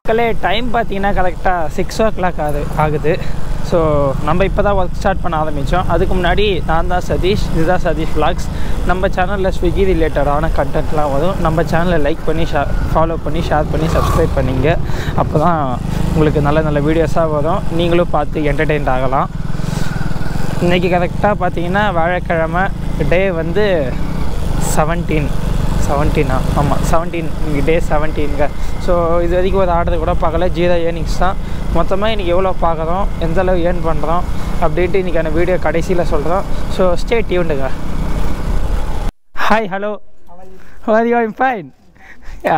மக்களே டைம் பார்த்தீங்கன்னா கரெக்டாக சிக்ஸ் ஓ கிளாக் ஆகுது ஆகுது ஸோ நம்ம இப்போ தான் ஒர்க் ஸ்டார்ட் பண்ண ஆரம்பித்தோம் அதுக்கு முன்னாடி நான் தான் சதீஷ் இதுதான் சதீஷ் vlogs நம்ம சேனலில் ஸ்விக்கி ரிலேட்டடான கண்டென்ட்லாம் வரும் நம்ம சேனலை லைக் பண்ணி ஷே ஃபாலோ பண்ணி ஷேர் பண்ணி சப்ஸ்கிரைப் பண்ணிங்க அப்போ தான் உங்களுக்கு நல்ல நல்ல வீடியோஸாக வரும் நீங்களும் பார்த்து என்டர்டெயின் ஆகலாம் இன்றைக்கி கரெக்டாக பார்த்தீங்கன்னா வாழைக்கிழமை டே வந்து செவன்டீன் செவன்டீனா ஆமாம் செவன்டீன் இன்னைக்கு டே செவன்டீனுங்க ஸோ இது வரைக்கும் ஒரு ஆர்டர் கூட பார்க்கல ஜீரோ ஏர்னிங்ஸ் தான் மொத்தமாக இன்றைக்கி எவ்வளோ பார்க்குறோம் எந்த அளவு ஏர்ன் பண்ணுறோம் அப்படின்ட்டு இன்றைக்கான வீடியோ கடைசியில் சொல்கிறோம் ஸோ ஸ்டே டியூண்டுங்க hi hello are you I'm fine ya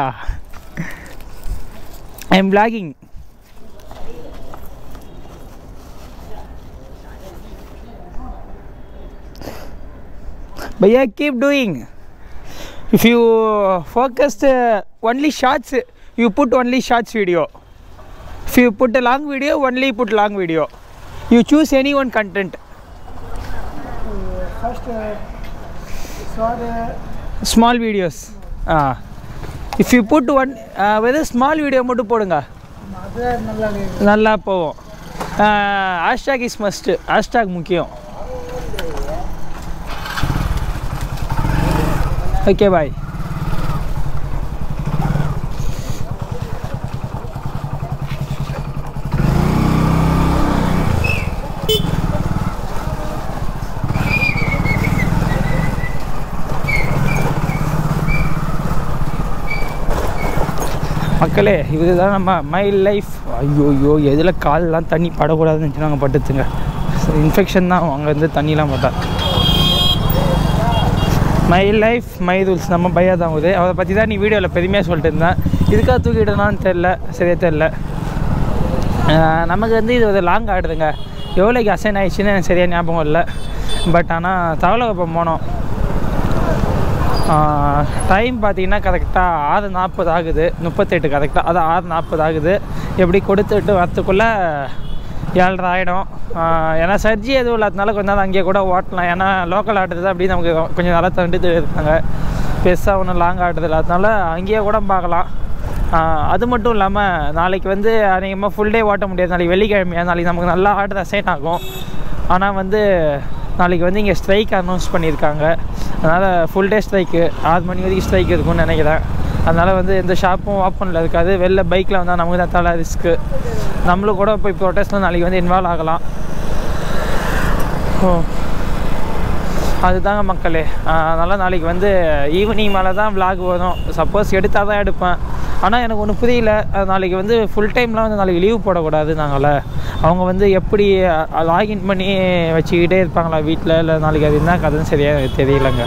I am vlogging Bhaiya, keep doing. If you focused uh, only shots, you put only shots video. If you put a long video, only put long video. You choose any one content. first uh, saw the Small videos. Ah. If you put one, uh, வெறும் small video மட்டும் போடுங்க அது நல்லா இருக்கு. நல்லா போவோம் hashtag is must hashtag முக்கியம் okay bye மக்களே இதுதான் நம்ம மை லைஃப் ஐயோ ஐயோ எதில் கால்லாம் தண்ணி படக்கூடாதுன்னு நினச்சி நாங்கள் பட்டுச்சுங்க இன்ஃபெக்ஷன் தான் அங்கே இருந்து தண்ணிலாம் பட்டா மை லைஃப் மை ரூல்ஸ் நம்ம பையா தான் போகுது அவரை பற்றி தான் நீ வீடியோவில் பெருமையாக சொல்லிட்டு இருந்தேன் இதுக்காக தூக்கிடனான்னு தெரில சரியா தெரில ஆஹ் நமக்கு வந்து இது ஒரு லாங் ஆடுதுங்க எவ்வளோக்கு அசைன் ஆயிடுச்சுன்னு எனக்கு சரியாக ஞாபகம் இல்லை பட் ஆனால் தவளகுப்பம் போனோம் டைம் பார்த்தீங்கன்னா கரெக்டாக ஆறு நாற்பது ஆகுது முப்பத்தெட்டு கரெக்டாக அது ஆறு நாற்பது ஆகுது எப்படி கொடுத்துட்டு வரத்துக்குள்ளே ஏழரை ஆகிடும் ஏன்னா சர்ஜி எதுவும் இல்லாதனால கொஞ்ச நாள் அங்கேயே கூட ஓட்டலாம் ஏன்னா லோக்கல் ஆடுறது அப்படி நமக்கு கொஞ்சம் நல்லா தண்டுட்டு இருக்காங்க பெருசாக ஒன்றும் லாங் ஆடுறது இல்லாதனால அங்கேயே கூட பார்க்கலாம் ஆஹ் அது மட்டும் இல்லாமல் நாளைக்கு வந்து அதிகமாக ஃபுல் டே ஓட்ட முடியாது நாளைக்கு வெள்ளிக்கிழமையா நாளைக்கு நமக்கு நல்லா ஆர்டர் அசைன் ஆகும் ஆனால் வந்து நாளைக்கு வந்து இங்கே ஸ்ட்ரைக் அனௌன்ஸ் பண்ணியிருக்காங்க அதனால் ஃபுல் டே ஸ்ட்ரைக்கு ஆறு மணி வரைக்கும் ஸ்ட்ரைக் இருக்கும்னு நினைக்கிறேன் அதனால் வந்து எந்த ஷாப்பும் ஓப்பனில் இருக்காது வெளில பைக்கில் வந்தால் நமக்கு தான் தலை ரிஸ்க்கு நம்மளும் கூட போய் ப்ரொட்டஸ்ட்டில் நாளைக்கு வந்து இன்வால்வ் ஆகலாம் ஓ அதுதாங்க மக்களே அதனால் நாளைக்கு வந்து ஈவினிங் மேலே தான் vlog வரும் சப்போஸ் எடுத்தால் தான் எடுப்பேன் ஆனால் எனக்கு ஒன்று புரியல அது நாளைக்கு வந்து ஃபுல் டைம்லாம் வந்து நாளைக்கு லீவ் போடக்கூடாது நாங்கள அவங்க வந்து எப்படி லாகின் பண்ணி வச்சுக்கிட்டே இருப்பாங்களா வீட்டில் இல்லை நாளைக்கு அது என்ன கதைன்னு சரியாக எனக்கு தெரியலங்க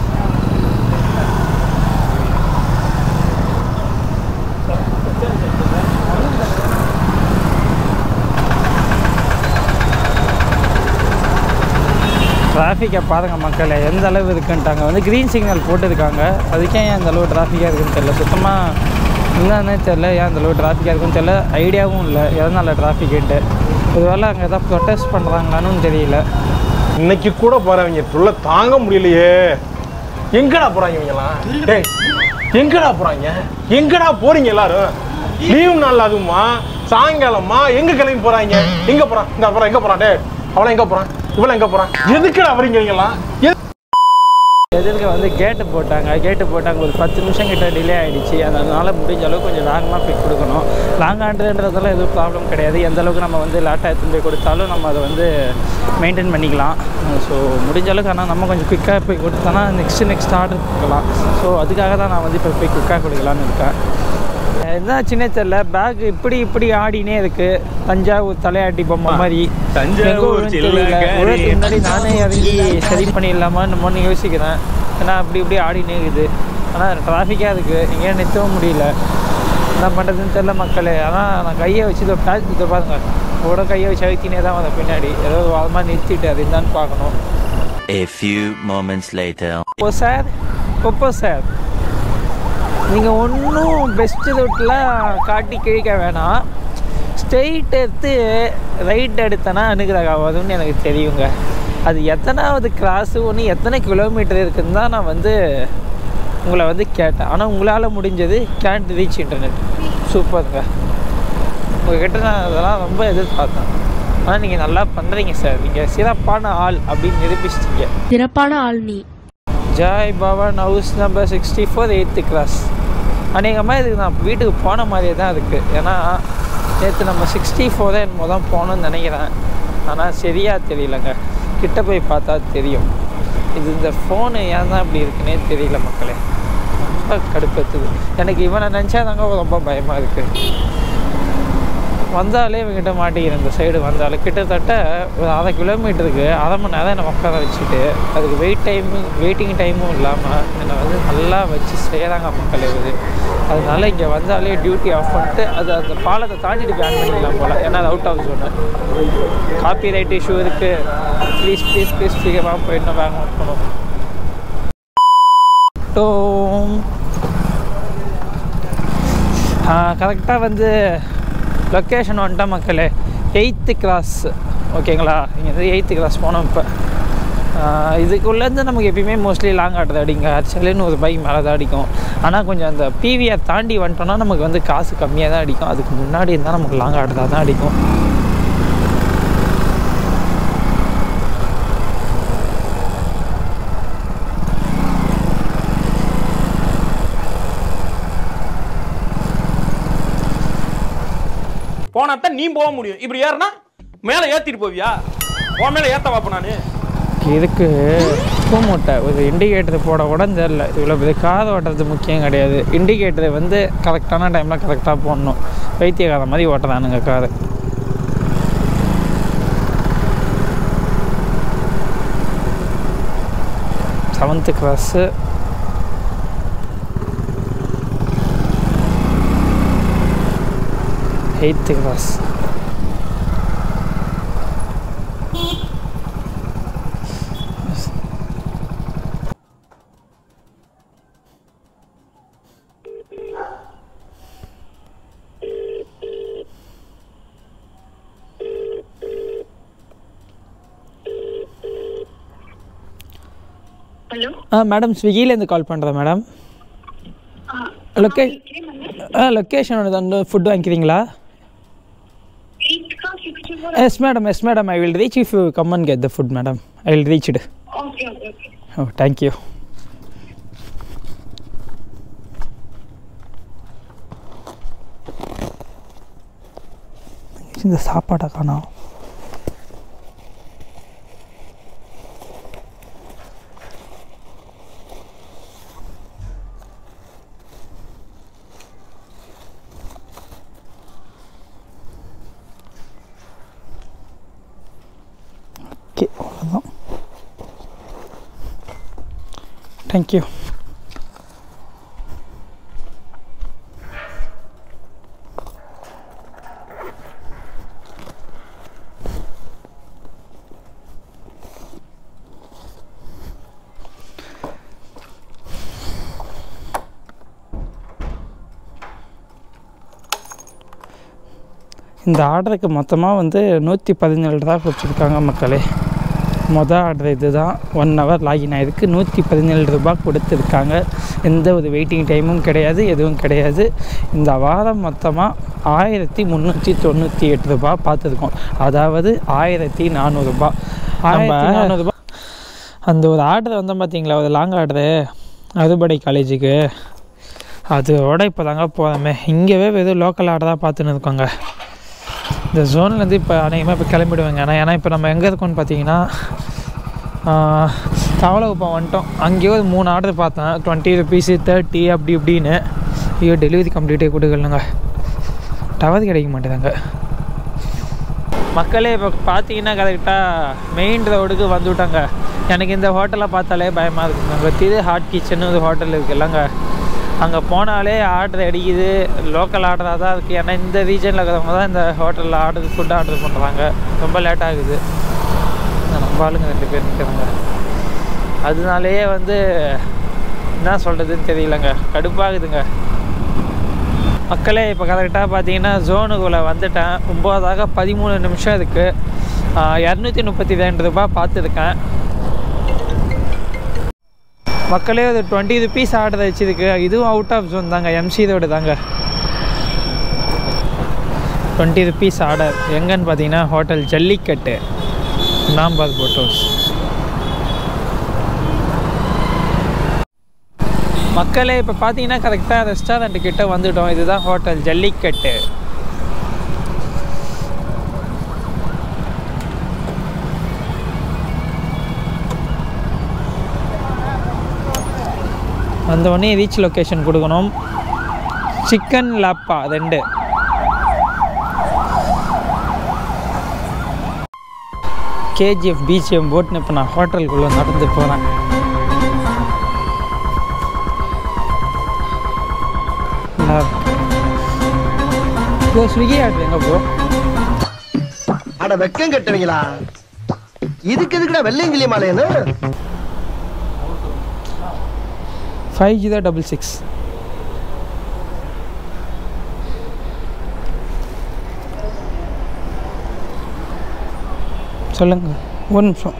டிராஃபிக்கை பாருங்க மக்களே எந்த அளவு இருக்குன்ட்டாங்க வந்து க்ரீன் சிக்னல் போட்டிருக்காங்க அதுக்கே ஏன் இந்த அளவு டிராஃபிக்காக இருக்குன்னு தெரியல சுத்தமாக என்னன்னே தெரில ஏன் இந்த அளவு டிராஃபிக்காக இருக்குன்னு தெரியல ஐடியாவும் இல்லை எதனால டிராஃபிக்கிட்டு ஒருவேளை அங்கே எதாவது ப்ரொட்டஸ்ட் பண்ணுறாங்களான்னு தெரியல இன்னைக்கு கூட போறவங்க தொல்லை தாங்க முடியலையே எங்கடா போறாங்க இவங்கலாம் டேய் எங்கடா போறாங்க எங்கடா போறீங்க எல்லாரும் லீவ் நாள் அதுவுமா சாயங்காலமா எங்க கிளம்பி போறாங்க எங்க போறான் இந்த போறான் எங்க போறான் டேய் அவள எங்க போறான் இவள எங்க போறான் எதுக்குடா வரீங்க இவங்கலாம் எது- எதிர்க்க வந்து கேட்டு போட்டாங்க கேட்டு போட்டாங்க ஒரு பத்து நிமிஷம் கிட்ட டிலே ஆகிடுச்சு அதனால் முடிஞ்ச அளவுக்கு கொஞ்சம் வேகமாக போய் கொடுக்கணும் லாங் ஆண்டுன்றதெல்லாம் எதுவும் ப்ராப்ளம் கிடையாது எந்த அளவுக்கு நம்ம வந்து லேட்டாக எடுத்துன்னு போய் கொடுத்தாலும் நம்ம அதை வந்து மெயின்டைன் பண்ணிக்கலாம் ஸோ முடிஞ்ச அளவுக்கு ஆனால் நம்ம கொஞ்சம் குயிக்காக போய் கொடுத்தோன்னா நெக்ஸ்ட்டு நெக்ஸ்ட் ஆர்டர் கொடுக்கலாம் ஸோ அதுக்காக தான் நான் வந்து இப்போ போய் குயிக்காக கொடுக்கலான்னு இருக்கேன் என்ன சின்ன தெரியல பேக் இப்படி இப்படி ஆடினே இருக்கு தஞ்சாவூர் தலையாட்டி பொம்மை மாதிரி தஞ்சாவூர் எங்க விழுன்னு தெரியல. சில்லக்காரி. விழுறதுக்கு முன்னாடி நானே இறங்கி சரி பண்ணிடலாமான்னு மொன்னு யோசிக்கிறேன் ஏன்னா அப்படி இப்படி ஆடினே இருக்குது ஆனால் டிராஃபிக்காக இருக்குது எங்கேயும் நிறுத்தவும் முடியல என்ன பண்ணுறதுன்னு தெரில மக்களே ஆனால் நான் கையை வச்சு இதை பேக் இதை பாருங்க கூட கையை வச்சு அழுத்தினே தான் வந்தேன் பின்னாடி ஏதோ அது மாதிரி நிறுத்திட்டு அது என்னன்னு பார்க்கணும் A few moments later. ஓ சார் ஒப்போ சார் நீங்கள் ஒன்றும் பெஸ்ட்டு ரூட்டில் காட்டி கிழிக்க வேணாம் ஸ்ட்ரெயிட் எடுத்து ரைட் எடுத்தனா அனுகிரகம் வரும்னு எனக்கு தெரியுங்க அது எத்தனாவது கிராஸு ஒன்று எத்தனை கிலோமீட்டர் இருக்குன்னு தான் நான் வந்து உங்களை வந்து கேட்டேன் ஆனால் உங்களால் முடிஞ்சது கேன்ட் ரீச் இன்டர்நெட் சூப்பருங்க உங்ககிட்ட நான் அதெல்லாம் ரொம்ப எதிர்பார்த்தேன் ஆனால் நீங்கள் நல்லா பண்ணுறீங்க சார் நீங்கள் சிறப்பான ஆள் அப்படின்னு நிரூபிச்சிட்டீங்க சிறப்பான ஆள் நீ Joy Bhavan house number sixty four eighth class அநேகமாக இதுக்கு நான் வீட்டுக்கு போன மாதிரியே தான் இருக்குது ஏன்னா நேற்று நம்ம சிக்ஸ்டி ஃபோர் என்னமோ தான் போகணும்னு நினைக்கிறேன் ஆனால் சரியாக தெரியலங்க கிட்ட போய் பார்த்தா தெரியும் இது இந்த ஃபோனு ஏன் தான் இப்படி இருக்குன்னே தெரியல மக்களே ரொம்ப கடுப்பேத்துது எனக்கு இவனை நினச்சா தாங்க ரொம்ப பயமாக இருக்குது வந்தாலே இவங்கிட்ட மாட்டிக்கிறேன் இந்த சைடு வந்தாலே கிட்டத்தட்ட ஒரு அரை கிலோமீட்டருக்கு அரை மணி நேரம் என்னை உட்கார வச்சுட்டு அதுக்கு வெயிட் டைமு வெயிட்டிங் டைமும் இல்லாமல் என்னை வந்து நல்லா வச்சு செய்கிறாங்க மக்கள் இது அதனால இங்கே வந்தாலே டியூட்டி ஆஃப் பண்ணிட்டு அது அந்த பாலத்தை தாண்டிட்டு பேன் பண்ணிக்கலாம் போல் ஏன்னா அது out of zone copy right issue இருக்குது ப்ளீஸ் ப்ளீஸ் ப்ளீஸ் சீக்கிரமாக போயிட்டு பேங்க் அவுட் பண்ணுவோம் டோம் கரெக்டாக வந்து லொக்கேஷன் வந்துட்டா மக்களே எயித்து கிளாஸ் ஓகேங்களா இங்கே வந்து எயித்து கிளாஸ் போனோம் இப்போ இதுக்குள்ளேருந்து நமக்கு எப்பயுமே மோஸ்ட்லி லாங் ஆட்டது அடிங்க ஆக்சுவலின்னு ஒரு பைக் மேலே தான் அடிக்கும் ஆனால் கொஞ்சம் அந்த பிவிஆர் தாண்டி வந்துட்டோம்னா நமக்கு வந்து காசு கம்மியாக தான் அடிக்கும் அதுக்கு முன்னாடி இருந்தால் நமக்கு லாங் ஆட்டதாக தான் அடிக்கும் போனாத்தான் நீ போக முடியும் இப்படி ஏறினா மேலே ஏற்றிட்டு போவியா உன் மேலே ஏற்ற வாப்ப நான் இதுக்கு உப்பு மூட்டை ஒரு இண்டிகேட்டர் போட கூட தெரில இவ்வளோ பெரிய காது ஓட்டுறது முக்கியம் கிடையாது இண்டிகேட்டர் வந்து கரெக்டான டைமில் கரெக்டாக போடணும் வைத்தியகார மாதிரி ஓட்டுறானுங்க car seventh class eighth class hello ah madam ஸ்விக்கிலேருந்து கால் பண்ணுறேன் மேடம் லொக்கே ஆ லொக்கேஷன் வந்து ஃபுட் வாங்கிக்கிறீங்களா எயிட்க்கா sixty four yes madam yes madam I will reach if you come and get the food madam I will reach it okay okay okay oh thank you இந்த சாப்பாடை காணோம் ஓகே அவ்வளோதான் தேங்க்யூ இந்த ஆர்டருக்கு மொத்தமாக வந்து நூற்றி பதினேழு ரூபா கொடுத்துருக்காங்க மக்களே மொதல் ஆர்டர் இது தான் ஒன் ஹவர் லாகின் ஆகிருக்கு நூற்றி பதினேழு ரூபாய் கொடுத்துருக்காங்க எந்த ஒரு வெயிட்டிங் டைமும் கிடையாது எதுவும் கிடையாது இந்த வாரம் மொத்தமாக ஆயிரத்தி முந்நூற்றி தொண்ணூற்றி எட்டு ரூபாய் பார்த்துருக்கோம் அதாவது ஆயிரத்தி நானூறுரூபா ஆயிரத்தி நானூறுரூபா அந்த ஒரு ஆர்டர் வந்தோம் பார்த்தீங்களா ஒரு லாங் ஆர்டரு அறுபடை காலேஜுக்கு அதோட இப்போ தாங்க போகிறோமே இங்கேவே வெறும் லோக்கல் ஆர்டராக பார்த்துன்னு இருக்கோங்க இந்த ஜோன்லேருந்து இப்போ அநேகமாக இப்போ கிளம்பிடுவேங்க ஆனால் ஏன்னா இப்போ நம்ம எங்கே இருக்கோம்னு பார்த்தீங்கன்னா தவளகுப்பம் வந்துட்டோம் அங்கேயே ஒரு மூணு ஆர்டர் பார்த்தேன் டுவெண்ட்டி ருபீஸு தேர்ட்டி அப்படி இப்படின்னு ஐயோ டெலிவரி கம்ப்ளீட்டே கொடுக்கலங்க டவர் கிடைக்க மாட்டேதாங்க மக்களே இப்போ பார்த்தீங்கன்னா கரெக்டாக மெயின் ரோடுக்கு வந்துவிட்டாங்க எனக்கு இந்த ஹோட்டலை பார்த்தாலே பயமாக இருக்குங்க அங்கே திரு ஹாட் கிச்சன் ஒரு ஹோட்டல் இருக்குல்லங்க அங்கே போனாலே ஆர்டர் அடிக்குது லோக்கல் ஆர்டராக தான் இருக்குது ஏன்னா இந்த ரீஜனில் இருக்கிறவங்க தான் இந்த ஹோட்டலில் ஆர்டர் ஃபுட் ஆர்டர் பண்ணுறாங்க ரொம்ப லேட் ஆகுது நம்ம ஆளுங்க ரெண்டு பேர் நிற்கிறாங்க அதனாலேயே வந்து என்ன சொல்கிறதுன்னு தெரியலங்க கடுப்பாகுதுங்க மக்களே இப்போ கரெக்டாக பார்த்தீங்கன்னா ஜோனுக்குள்ளே வந்துட்டேன் ஒம்போதாக பதிமூணு நிமிஷம் இருக்குது இரநூத்தி முப்பத்தி ரெண்டு ரூபாய் பார்த்துருக்கேன் மக்களே ஒரு டுவெண்ட்டி ருபீஸ் ஆர்டர் வச்சிருக்கு இதுவும் அவுட் ஆஃப் ஜோன் தாங்க எம்சி ரோடு தாங்க டுவெண்ட்டி ருபீஸ் ஆர்டர் எங்கன்னு பார்த்தீங்கன்னா ஹோட்டல் ஜல்லிக்கட்டு நாம்பாத் போட் ஹவுஸ் மக்களே இப்போ பார்த்தீங்கன்னா கரெக்டாக ரெஸ்டாரண்ட் கிட்ட வந்துட்டோம் இதுதான் ஹோட்டல் ஜல்லிக்கட்டு வந்த உடனே ரீச் லொக்கேஷன் கொடுக்கணும் சிக்கன் லாப்பா ரெண்டு கேஜிஎஃப் பிஜிஎம் போட்னு இப்போ நான் ஹோட்டலுக்குள்ளே நடந்து போகிறேன் ப்ரோ ஸ்விக்கி ஆர்டர் எங்கே ப்ரோ அட வெக்கம் கட்டுவீங்களா இதுக்கு எதுக்குடா வெள்ளையங்கிலி மாலையன்னு ஃபைவ் ஜீரோ டபுள் சிக்ஸ் சொல்லுங்க ஒரு நிமிஷம்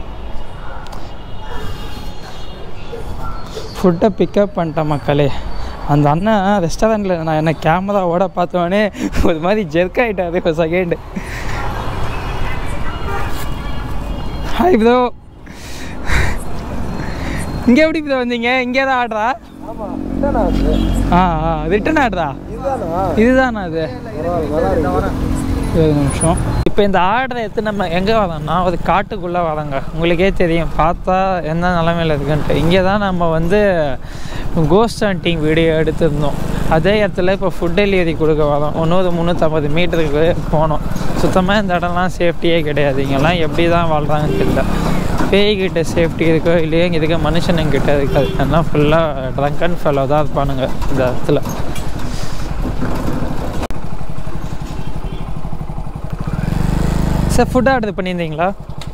ஃபுட்டை பிக்கப் பண்ணிட்டேன் மக்களே அந்த அண்ணன் ரெஸ்டாரண்ட்டில் நான் என்ன கேமராவோட பார்த்தோன்னே ஒரு மாதிரி ஜெர்க் ஆகிட்டாரு ஒரு செகண்டு ஹாய் ப்ரோ இங்கே எப்படி ப்ரோ வந்தீங்க இங்கே தான் ஆர்டரா ஆ ஆ ரிட்டன் ஆர்டரா இதுதானா அது ஒரு நிமிஷம் இப்போ இந்த ஆர்டரை எடுத்து நம்ம எங்கே வரோம்னா ஒரு காட்டுக்குள்ளே வரோங்க உங்களுக்கே தெரியும் பார்த்தா எந்த நிலமையில இருக்குன்ட்டு இங்கே தான் நம்ம வந்து கோஸ்ட் ஹண்டிங் வீடியோ எடுத்திருந்தோம் அதே இடத்துல இப்போ ஃபுட் டெலிவரி கொடுக்க வரோம் இன்னொரு முந்நூற்றம்பது மீட்டருக்கு போனோம் சுத்தமாக இந்த இடம்லாம் சேஃப்டியே கிடையாது இங்கெல்லாம் எப்படி தான் வாழ்கிறாங்கன்னு தெரியல பேய்கிட்ட சேஃப்டி இருக்கோ இல்லையோ இங்கே இருக்க மனுஷனுங்கிட்ட இருக்காது எல்லாம் ஃபுல்லாக ட்ரங்க் அண்ட் ஃபெல்லோ தான் இருப்பானுங்க இந்த இடத்துல சார் ஃபுட் ஆர்டர் பண்ணியிருந்தீங்களா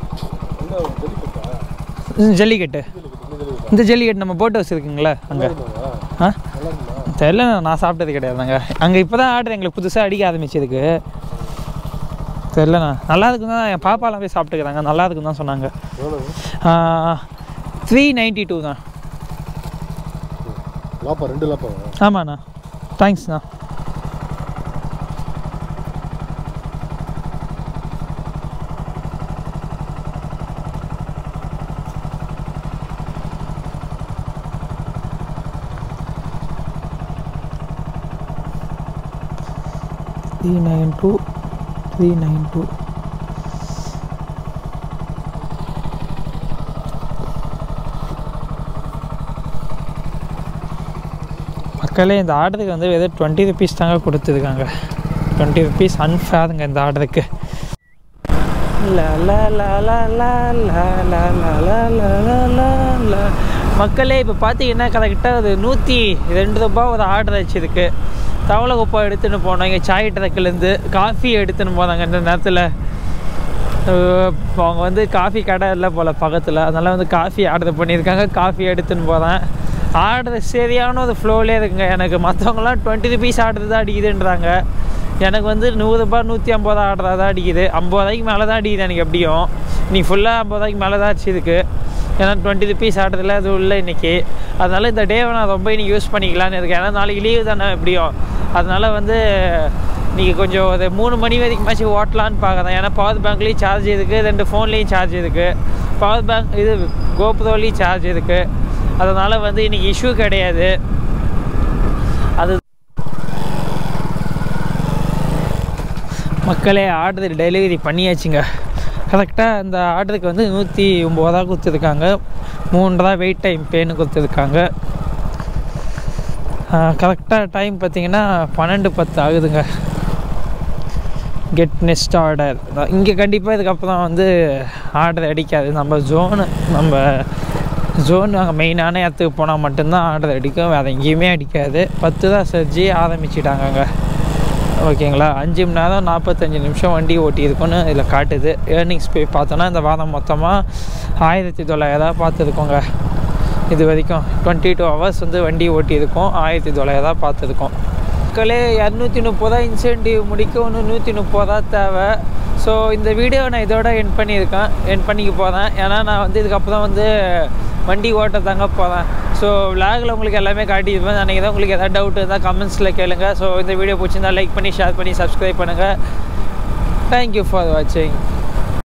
ம், ஜல்லிக்கட்டு இந்த ஜல்லிக்கட்டு நம்ம போட் ஹவுஸ் இருக்குங்களா அங்கே ஆ தெரியல நான் சாப்பிட்டது கிடையாதுங்க அங்கே இப்போ தான் ஆர்டர் எங்களுக்கு புதுசாக அடிக்க ஆரம்பிச்சிருக்கு தெரிலண்ணா நல்லா இருக்குன்னு தான் என் பாப்பாலாம் போய் சாப்பிட்டுக்கிறாங்க நல்லா இருக்குன்னு தான் சொன்னாங்க த்ரீ நைன்ட்டி டூ தான் லாப்பா ரெண்டு லாப்பா ஆமாண்ணா தேங்க்ஸ்ண்ணா three nine two three nine two மக்களே இந்த ஆர்டருக்கு வந்து வெறும் டுவெண்ட்டி ருபீஸ் தாங்க கொடுத்துருக்காங்க டுவெண்ட்டி ருபீஸ் அன்ஃபேருங்க இந்த ஆர்டருக்கு மக்களே இப்போ பார்த்தீங்கன்னா கரெக்டாக ஒரு நூற்றி ரெண்டு ரூபா ஒரு ஆர்டர் வச்சிருக்கு தவளை குப்பை எடுத்துன்னு போனோம் இங்கே சாய் ட்ரக்கிலேருந்து காஃபி எடுத்துன்னு போனாங்க இந்த நேரத்தில் அஹ் அவங்க வந்து காஃபி கடை இல்லை போல் பக்கத்தில் அதனால் வந்து காஃபி ஆர்டர் பண்ணியிருக்காங்க காஃபி எடுத்துன்னு போகிறேன் ஆர்டர் சரியான ஒரு ஃப்ளோலே இருக்குங்க எனக்கு மற்றவங்களாம் டுவெண்ட்டி ருபீஸ் ஆர்டர் தான் அடிக்குதுன்றாங்க எனக்கு வந்து நூறுரூபா நூற்றி ஐம்பது ரூபா ஆர்டராக தான் அடிக்குது ஐம்பது ரூபாய்க்கு மேலே தான் அடிக்குது எனக்கு எப்படியும் நீ ஃபுல்லாக ஐம்பது ரூபாய்க்கு மேலே தான் அடிச்சிருக்கு ஏன்னா டுவெண்ட்டி ருபீஸ் ஆர்டரில் அது உள்ள இன்றைக்கி அதனால் இந்த டேவை நான் ரொம்ப இன்னைக்கு யூஸ் பண்ணிக்கலான்னு இருக்கேன் ஏன்னா நாளைக்கு லீவு தானே எப்படியும் அதனால் வந்து நீங்கள் கொஞ்சம் ஒரு மூணு மணி வரைக்கும் மேட்ச் ஓட்டலான்னு பார்க்குறேன் ஏன்னா பவர் பேங்க்லேயும் சார்ஜ் இருக்குது ரெண்டு ஃபோன்லேயும் சார்ஜ் இருக்குது பவர் பேங்க் இது கோப்ரோலேயும் சார்ஜ் இருக்குது அதனால் வந்து இன்றைக்கி இஷ்யூ கிடையாது அது மக்களே ஆர்டர் டெலிவரி பண்ணியாச்சுங்க கரெக்டாக அந்த ஆர்டருக்கு வந்து நூற்றி ஒம்பது ரூபா கொடுத்துருக்காங்க மூணு ரூபா வெயிட் டைம் பேன்னு கொடுத்துருக்காங்க கரெக்டாக டைம் பார்த்தீங்கன்னா பன்னெண்டு பத்து ஆகுதுங்க கெட் நெக்ஸ்ட் ஆர்டர் இங்கே கண்டிப்பாக இதுக்கப்புறம் வந்து ஆர்டர் அடிக்காது நம்ம ஜோனு நம்ம ஜோன் அங்கே மெயினான இடத்துக்கு போனால் மட்டும்தான் ஆர்டர் அடிக்கும் வேறு எங்கேயுமே அடிக்காது பத்து தான் சர்ஜி ஆரம்பிச்சிட்டாங்க அங்கே ஓகேங்களா அஞ்சு மணி நேரம் நாற்பத்தஞ்சு நிமிஷம் வண்டி ஓட்டியிருக்கோன்னு இதில் காட்டுது ஏர்னிங்ஸ் போய் பார்த்தோன்னா இந்த வாரம் மொத்தமாக ஆயிரத்தி தொள்ளாயிரம் பார்த்துருக்கோங்க இது வரைக்கும் டுவெண்ட்டி டூ ஹவர்ஸ் வந்து வண்டி ஓட்டியிருக்கோம் ஆயிரத்தி தொள்ளாயிரம் பார்த்துருக்கோம் மக்களே இரநூத்தி முப்பது ரூபா இன்சென்டிவ் முடிக்க ஒன்று நூற்றி முப்பது ரூபா தேவை ஸோ இந்த வீடியோ நான் இதோட என் பண்ணியிருக்கேன் என் பண்ணிக்க போகிறேன் ஏன்னா நான் வந்து இதுக்கப்புறம் வந்து வண்டி ஓட்ட தாங்க போகிறேன் ஸோ விளாகில் உங்களுக்கு எல்லாமே காட்டியிருப்பேன் அன்றைக்கி தான் உங்களுக்கு எதாவது டவுட் இருந்தால் கமெண்ட்ஸில் கேளுங்க ஸோ இந்த வீடியோ பிடிச்சிருந்தா லைக் பண்ணி ஷேர் பண்ணி சப்ஸ்கிரைப் பண்ணுங்கள் தேங்க்யூ ஃபார் வாட்சிங்